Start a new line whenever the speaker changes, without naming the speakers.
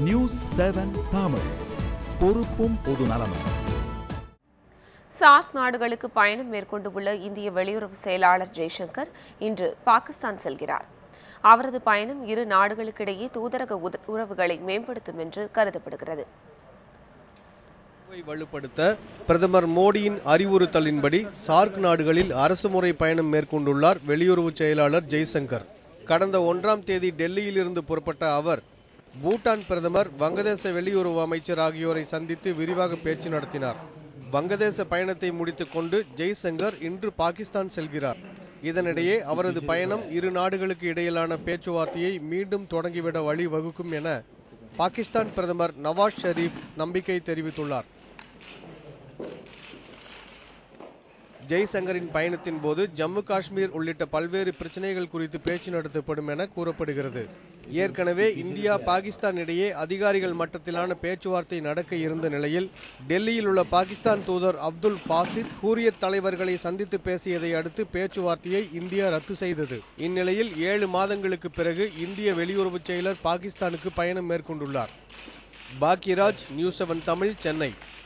news seven Tamil பொறுப்பும் பொது நலமும்
சார்க் நாடுகளுக்கு பயணம் மேற்கொண்டு உள்ள இந்திய வெளியுறவு செயலாளர் ஜெய்சங்கர் இன்று பாகிஸ்தான் செல்கிறார் அவரது பயணம் இரு நாடுகளுக்கிடையே தூதரக உத- உறவுகளை மேம்படுத்தும் என்று கருதப்படுகிறது
வை வலுப்படுத்த பிரதமர் மோடியின் அறிவுறுத்தலின்படி சார்க் நாடுகளில் அரசுமுறை பயணம் மேற்கொண்டுள்ளார் வெளியுறவு செயலாளர் ஜெய்சங்கர் கடந்த ஒன்றாம் தேதி டெல்லியிலிருந்து புறப்பட்ட அவர் பூட்டான் பிரதமர் வங்கதேச வெளியுறவு அமைச்சர் ஆகியோரை சந்தித்து விரிவாக பேச்சு நடத்தினார் வங்கதேச பயணத்தை முடித்துக்கொண்டு ஜெய்சங்கர் இன்று பாகிஸ்தான் செல்கிறார் இதனிடையே அவரது பயணம் இரு நாடுகளுக்கு இடையிலான பேச்சுவார்த்தையை மீண்டும் தொடங்கிவிட வழிவகுக்கும் என பாகிஸ்தான் பிரதமர் நவாஸ் ஷெரீப் நம்பிக்கை தெரிவித்துள்ளார் ஜெய்சங்கரின் பயணத்தின் போது ஜம்மு காஷ்மீர் உள்ளிட்ட பல்வேறு பிரச்சனைகள் குறித்து பேச்சு நடத்தப்படும் என கூறப்படுகிறது ஏற்கனவே இந்தியா பாகிஸ்தான் இடையே அதிகாரிகள் மட்டத்திலான பேச்சுவார்த்தை நடக்க இருந்த நிலையில் டெல்லியில் உள்ள பாகிஸ்தான் தூதர் அப்துல் பாசித் ஹூரியத் தலைவர்களை சந்தித்து பேசியதை அடுத்து பேச்சுவார்த்தையை இந்தியா ரத்து செய்தது இந்நிலையில் ஏழு மாதங்களுக்கு பிறகு இந்திய வெளியுறவுச் செயலர் பாகிஸ்தானுக்கு பயணம் மேற்கொண்டுள்ளார் பாக்கியராஜ் நியூஸ் செவன் தமிழ் சென்னை